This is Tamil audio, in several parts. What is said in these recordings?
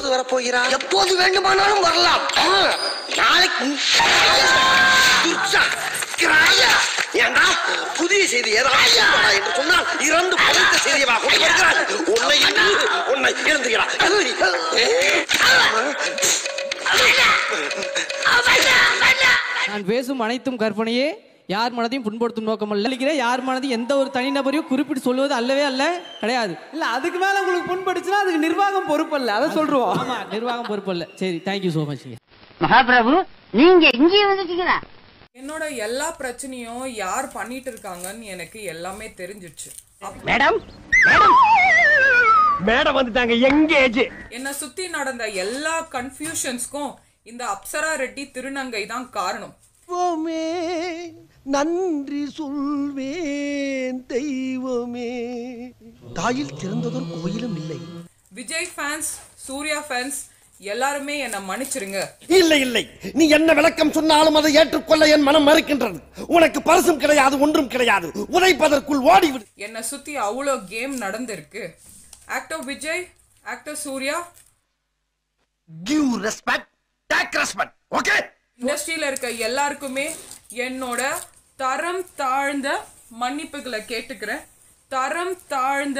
எப்போது வரப்போகிறார் எப்போது வேண்டுமானாலும் வரலாம் ஆ, நாளைக்கு துர்ச்சா, கிராயா. ஏண்டா புதிய செய்தி ஏதாவது சொல்லடா என்று சொன்னால் இறந்து பழைத்த செய்தியவா கொண்டு வருகிறார் உன்னை இன்று உன்னை இறந்துகிறார் நான் பேசும் அனைத்தும் கற்பனையே யார் மனதையும் புண்படுத்தும் நோக்கம் அல்ல இருக்கிறேன் யார் மனதையும் எந்த ஒரு தனிநபரையும் குறிப்பிட்டு சொல்வது அல்லவே அல்ல கிடையாது இல்ல அதுக்கு மேல உங்களுக்கு புண்படுச்சுன்னா அதுக்கு நிர்வாகம் பொறுப்பு இல்ல அதை சொல்றோம் ஆமா நிர்வாகம் பொறுப்பு அல்ல சரி தேங்க்யூ ஸோ மச் மகாபிரபு நீங்க இங்கே வந்துட்டீங்களா என்னோட எல்லா பிரச்சனையும் யார் பண்ணிட்டு இருக்காங்கன்னு எனக்கு எல்லாமே தெரிஞ்சிடுச்சு மேடம் மேடம் வந்துட்டாங்க எங்கேஜ் என்னை சுத்தி நடந்த எல்லா கன்ஃபியூஷன்ஸ்க்கும் இந்த அப்சரா ரெட்டி திருநங்கை தான் காரணம் தெய்வமே நன்றி சொல்வேன் தெய்வமே தாயில் திறந்ததொரு கோயிலும் இல்லை விஜய் ஃபேன்ஸ் சூர்யா ஃபேன்ஸ் எல்லாருமே என்னை மன்னிச்சிருங்க இல்லை இல்லை நீ என்ன விளக்கம் சொன்னாலும் அதை ஏற்றுக்கொள்ள என் மனம் மறுக்கின்றது உனக்கு பரிசும் கிடையாது ஒன்றும் கிடையாது உதைப்பதற்குள் ஓடிவிடு என்னை சுத்தி அவ்வளோ கேம் நடந்திருக்கு actor Vijay actor Suriya give respect take respect okay இண்டஸ்ட்ரியில இருக்க எல்லாருக்குமே என்னோட தரம் தாழ்ந்த மன்னிப்புகளை கேட்டுக்கிறேன் தரம் தாழ்ந்த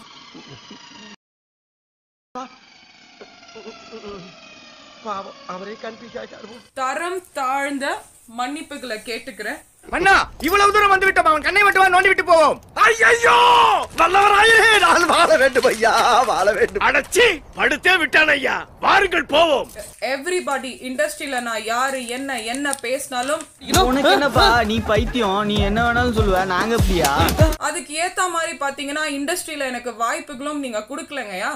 பாவம் அவரே கன்ஃபியூஸ் ஆயிட்டாரு தரம் தாழ்ந்த மன்னிப்புகளை கேட்டுக்கிறேன் அண்ணா இவ்வளவு தூரம் வந்து விட்டோம் அவன் கண்ணை மட்டும் நோண்டி விட்டு போவோம் ஐயோ நல்லவராயே நான் வாழ வேண்டும் ஐயா வாழ வேண்டும் அடச்சி படுத்தே விட்டான் ஐயா வாருங்கள் போவோம் எவ்ரிபடி இண்டஸ்ட்ரியில நான் யாரு என்ன என்ன பேசினாலும் உனக்கு என்னப்பா நீ பைத்தியம் நீ என்ன வேணாலும் சொல்லுவ நாங்க அப்படியா அதுக்கு ஏத்த மாதிரி பாத்தீங்கன்னா இண்டஸ்ட்ரியில எனக்கு வாய்ப்புகளும் நீங்க கொடுக்கலங்கய்யா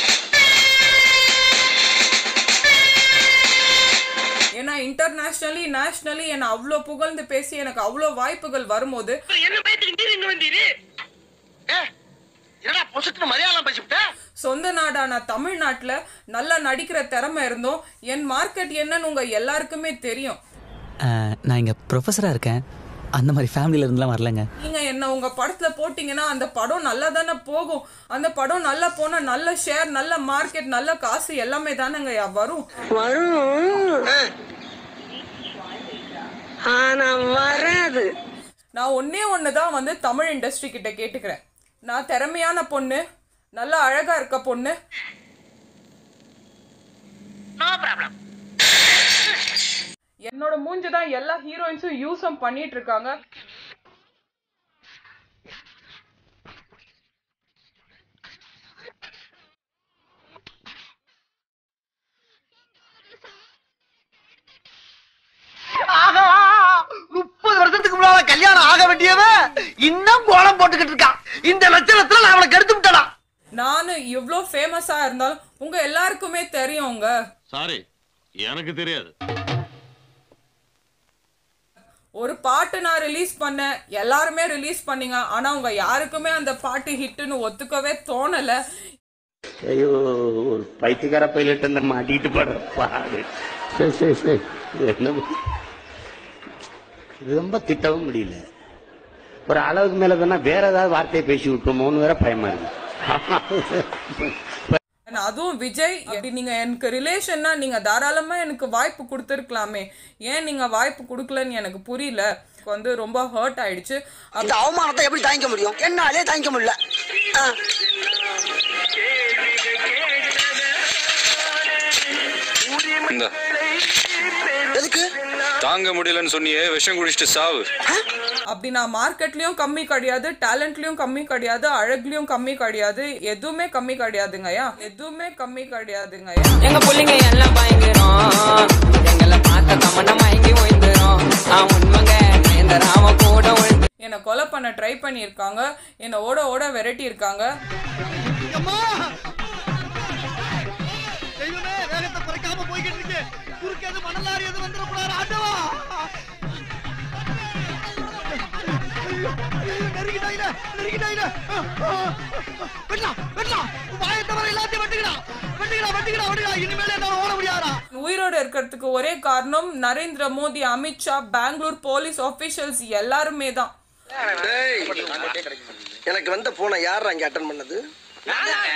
ஏன்னா இன்டர்நேஷனலி நேஷனலி என்னை அவ்வளோ புகழ்ந்து பேசி எனக்கு அவ்வளோ வாய்ப்புகள் வரும்போது என்ன பயத்துக்கு நீர் இங்க வந்தீரு என்னடா பொசுக்கு மரியாதை பேசிவிட்ட சொந்த நாடான தமிழ்நாட்டில் நல்லா நடிக்கிற திறமை இருந்தோம் என் மார்க்கெட் என்னன்னு உங்க எல்லாருக்குமே தெரியும் நான் இங்கே ப்ரொஃபஸராக இருக்கேன் அந்த மாதிரி ஃபேமிலியில இருந்துலாம் வரலங்க நீங்க என்ன உங்க படத்துல போட்டீங்கன்னா அந்த படம் நல்லா தானே போகும் அந்த படம் நல்லா போனா நல்ல ஷேர் நல்ல மார்க்கெட் நல்ல காசு எல்லாமே தானேங்க வரும் வரும் ஆனா வராது நான் ஒன்னே ஒன்று தான் வந்து தமிழ் இண்டஸ்ட்ரி கிட்ட கேட்டுக்கிறேன் நான் திறமையான பொண்ணு நல்லா அழகா இருக்க பொண்ணு என்னோட மூஞ்சி தான் எல்லா ஹீரோயின்ஸும் யூஸும் பண்ணிட்டு இருக்காங்க முப்பது வருஷத்துக்கு முன்னால கல்யாணம் ஆக வேண்டியவன் இன்னும் கோலம் போட்டுக்கிட்டு இருக்கான் இந்த லட்சணத்துல நான் அவளை கெடுத்து விட்டடா நானும் இவ்வளோ ஃபேமஸா இருந்தாலும் உங்க எல்லாருக்குமே தெரியுங்க சாரி எனக்கு தெரியாது ஒரு பாட்டு நான் ரிலீஸ் பண்ணேன் எல்லாருமே ரிலீஸ் பண்ணீங்க ஆனா உங்க யாருக்குமே அந்த பாட்டு ஹிட்னு ஒத்துக்கவே தோணல ஐயோ ஒரு பைத்தியக்கார பைலட் அந்த மாட்டிட்டு போற பாடு சரி சரி சரி என்ன பண்றது? இது ரொம்ப திட்டவும் முடியல ஒரு அளவுக்கு மேல தானே வேற ஏதாவது வார்த்தையை பேசி விட்டுருமோன்னு வேற பயமா இருக்கு ஆனா அதுவும் விஜய் அப்படி நீங்க எனக்கு ரிலேஷன்னா நீங்க தாராளமா எனக்கு வாய்ப்பு கொடுத்துருக்கலாமே ஏன் நீங்க வாய்ப்பு கொடுக்கலன்னு எனக்கு புரியல எனக்கு வந்து ரொம்ப ஹர்ட் ஆயிடுச்சு இந்த அவமானத்தை எப்படி தாங்கிக்க முடியும் என்னாலே தாங்கிக்க முடியல ஆ. எதுக்கு தாங்க முடியலன்னு சொன்னியே விஷம் குடிச்சிட்டு சாவு அப்படி நான் மார்க்கெட்லயும் கம்மி கிடையாது டேலண்ட்லயும் கம்மி கிடையாது அழகுலயும் கம்மி கிடையாது எதுவுமே கம்மி கிடையாதுங்கய்யா எதுவுமே கம்மி கிடையாதுங்கய்யா எங்க பிள்ளைங்க எல்லாம் பயங்கரம் எங்களை பார்த்த தமன்னா மயங்கி ஓய்ந்துரும் உண்மைங்க இந்த ராம கூட ஒழுந்து என்னை கொலை பண்ண ட்ரை பண்ணியிருக்காங்க என்னை ஓட ஓட விரட்டி இருக்காங்க தெய்வமே வேகத்தை குறைக்காம போய்கிட்டு இருக்கு குறுக்கு எது மணலாரி எது வந்துடக்கூடாது ஆண்டவா ஐயோ, ஐயோ, நெருங்கிட்டாயில நெருங்கிட்டாயில வெட்டலாம் வெட்டலாம் வாயை தவிர எல்லாத்தையும் வெட்டுகிறா வெட்டுகிறா வெட்டுகிறா வெட்டுகிறா இனிமேல் என்னால ஓட முடியாதா உயிரோடு இருக்கிறதுக்கு ஒரே காரணம் நரேந்திர மோடி அமித்ஷா பெங்களூர் போலீஸ் ஆபீஷியல்ஸ் எல்லாருமே தான் எனக்கு வந்த போனை யார் அங்க அட்டன் பண்ணது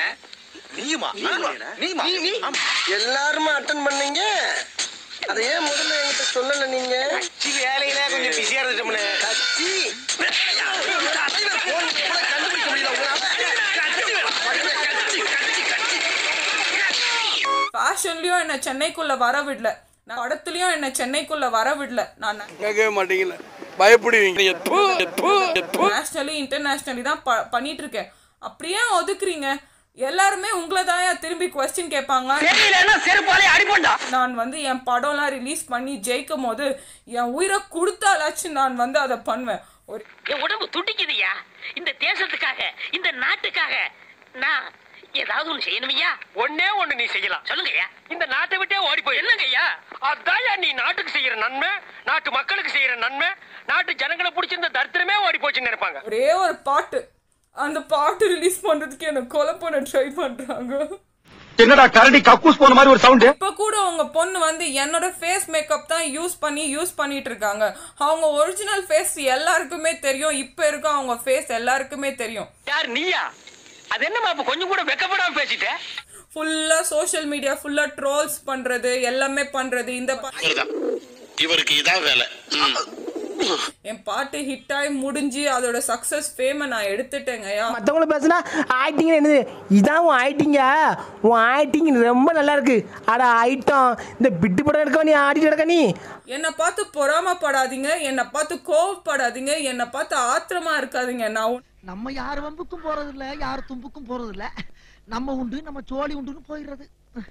நீயுமா நீமா நீ எல்லாருமே அட்டன் பண்ணீங்க அதை ஏன் முதல்ல என்கிட்ட சொல்லல நீங்க கட்சி வேலையில கொஞ்சம் பிஸியா இருந்துட்டோம்னே கட்சி தலைவர் போன் கூட கண்டுபிடிக்க முடியல உங்களால கட்சி கட்சி கட்சி கட்சி ஃபேஷன்லயும் என்ன சென்னைக்குள்ள வர விடல நான் படத்துலயும் என்ன சென்னைக்குள்ள வர விடல நான் கேட்கவே மாட்டீங்கல்ல பயப்படுவீங்க நேஷனலி இன்டர்நேஷனலி தான் ப- பண்ணிட்டு இருக்கேன் அப்படியே ஒதுக்குறீங்க எல்லாருமே உங்களை தான் திரும்பி கொஸ்டின் கேட்பாங்க நான் வந்து என் படம்லாம் ரிலீஸ் பண்ணி ஜெயிக்கும் போது என் உயிரை கொடுத்தாலாச்சும் நான் வந்து அதை பண்ணுவேன் ஒரு என் உடம்பு துடிக்குதுயா இந்த தேசத்துக்காக இந்த நாட்டுக்காக நான் ஏதாவது ஒண்ணு செய்யணுமையா ஒன்னே ஒண்ணு நீ செய்யலாம் சொல்லுங்கய்யா இந்த நாட்டை விட்டே ஓடி போய் என்னங்கய்யா அதாயா நீ நாட்டுக்கு செய்யற நன்மை நாட்டு மக்களுக்கு செய்யற நன்மை நாட்டு ஜனங்களை பிடிச்சிருந்த தரித்திரமே ஓடி போச்சுன்னு நினைப்பாங்க ஒரே ஒரு பாட்டு அந்த பாட்டு ரிலீஸ் பண்றதுக்கு என்ன கொலை பண்ண ட்ரை பண்றாங்க என்னடா கரடி கக்கூஸ் போன மாதிரி ஒரு சவுண்ட் இப்ப கூட உங்க பொண்ணு வந்து என்னோட ஃபேஸ் மேக்கப் தான் யூஸ் பண்ணி யூஸ் பண்ணிட்டு இருக்காங்க அவங்க ஒரிஜினல் ஃபேஸ் எல்லாருக்குமே தெரியும் இப்ப இருக்க அவங்க ஃபேஸ் எல்லாருக்குமே தெரியும் யார் நீயா அது என்னமா இப்ப கொஞ்சம் கூட வெக்கப்படாம பேசிட்ட ஃபுல்லா சோஷியல் மீடியா ஃபுல்லா ட்ரோல்ஸ் பண்றது எல்லாமே பண்றது இந்த பா- இவருக்கு இதான் வேலை என் பாட்டு ஹிட் ஆகி முடிஞ்சு அதோட சக்சஸ் ஃபேமை நான் எடுத்துட்டேங்கய்யா மற்றவங்கள பேசுனா ஆக்டிங் என்னது இதான் உன் ஆக்டிங்க உன் ஆக்டிங் ரொம்ப நல்லா இருக்கு அட ஐட்டம் இந்த பிட்டு படம் எடுக்க நீ ஆடிட்டு எடுக்க நீ என்னை பார்த்து பொறாமப்படாதீங்க என்னை பார்த்து கோவப்படாதீங்க என்னை பார்த்து ஆத்திரமா இருக்காதீங்க நான் உன்- நம்ம யார் வம்புக்கும் போறது இல்ல யார் தும்புக்கும் போறது இல்ல நம்ம உண்டு நம்ம சோழி உண்டுன்னு போயிடுறது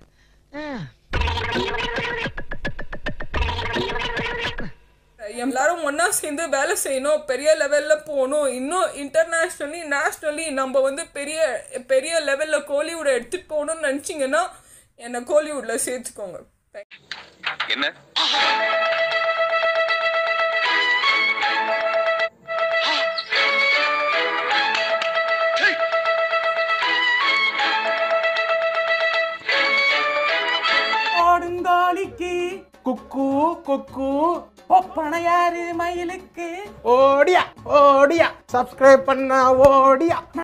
எல்லாரும் ஒண்ணா சேர்ந்து வேலை செய்யணும் பெரிய லெவல்ல போகணும் இன்னும் இன்டர்நேஷ்னலி நேஷ்னலி நம்ம வந்து பெரிய பெரிய லெவல்ல கோலிவுட் எடுத்துட்டு போகணும்னு நினைச்சீங்கன்னா என்னை கோலிவுட்ல சேர்த்துக்கோங்க என்ன ஆடுங்காலிக்கு குக்கு குக்கு ஒப்பனையாரு மயிலுக்கு ஓடியா ஓடியா சப்ஸ்கிரைப் பண்ணா ஓடியா